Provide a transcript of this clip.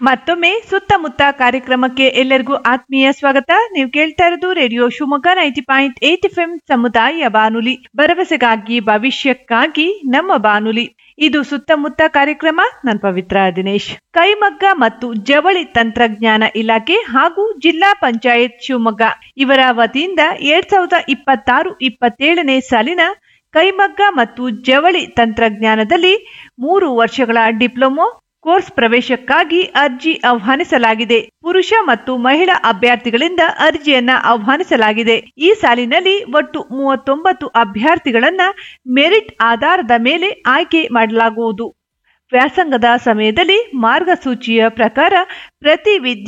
ಮತ್ತೊಮ್ಮೆ ಸುತ್ತಮುತ್ತ ಕಾರ್ಯಕ್ರಮಕ್ಕೆ ಎಲ್ಲರಿಗೂ ಆತ್ಮೀಯ ಸ್ವಾಗತ ನೀವು ಕೇಳ್ತಾ ಇರೋದು radio Shivamogga ninety point eight F ಸಮುದಾಯ ಬಾನುಲಿ ಭರವಸೆಗಾಗಿ ಭವಿಷ್ಯಕ್ಕಾಗಿ ನಮ್ಮ ಬಾನುಲಿ ಇದು ಸುತ್ತಮುತ್ತ ಕಾರ್ಯಕ್ರಮ ನಾನು ಪವಿತ್ರ ದಿನೇಶ್ ಕೈಮಗ್ಗ ಮತ್ತು ಜವಳಿ ತಂತ್ರಜ್ಞಾನ ಇಲಾಖೆ ಹಾಗೂ ಜಿಲ್ಲಾ ಪಂಚಾಯತ್ ಶಿವಮೊಗ್ಗ ಇವರ ವತಿಯಿಂದ ಎರಡ್ ಸಾವಿರದ ಇಪ್ಪತ್ತಾರು ಇಪ್ಪತ್ತೇಳನೇ ಸಾಲಿನ ಕೈಮಗ್ಗ ಮತ್ತು ಜವಳಿ ತಂತ್ರಜ್ಞಾನದಲ್ಲಿ ಮೂರು ವರ್ಷಗಳ ಡಿಪ್ಲೊಮೊ ಕೋರ್ಸ್ ಪ್ರವೇಶಕ್ಕಾಗಿ ಅರ್ಜಿ ಆಹ್ವಾನಿಸಲಾಗಿದೆ ಪುರುಷ ಮತ್ತು ಮಹಿಳಾ ಅಭ್ಯರ್ಥಿಗಳಿಂದ ಅರ್ಜಿಯನ್ನ ಆಹ್ವಾನಿಸಲಾಗಿದೆ ಈ ಸಾಲಿನಲ್ಲಿ ಒಟ್ಟು ಮೂವತ್ತೊಂಬತ್ತು ಅಭ್ಯರ್ಥಿಗಳನ್ನ ಮೆರಿಟ್ ಆಧಾರದ ಮೇಲೆ ಆಯ್ಕೆ ಮಾಡಲಾಗುವುದು ವ್ಯಾಸಂಗದ ಸಮಯದಲ್ಲಿ ಮಾರ್ಗಸೂಚಿಯ ಪ್ರಕಾರ ಪ್ರತಿ ವಿದ್ಯಾರ್ಥಿ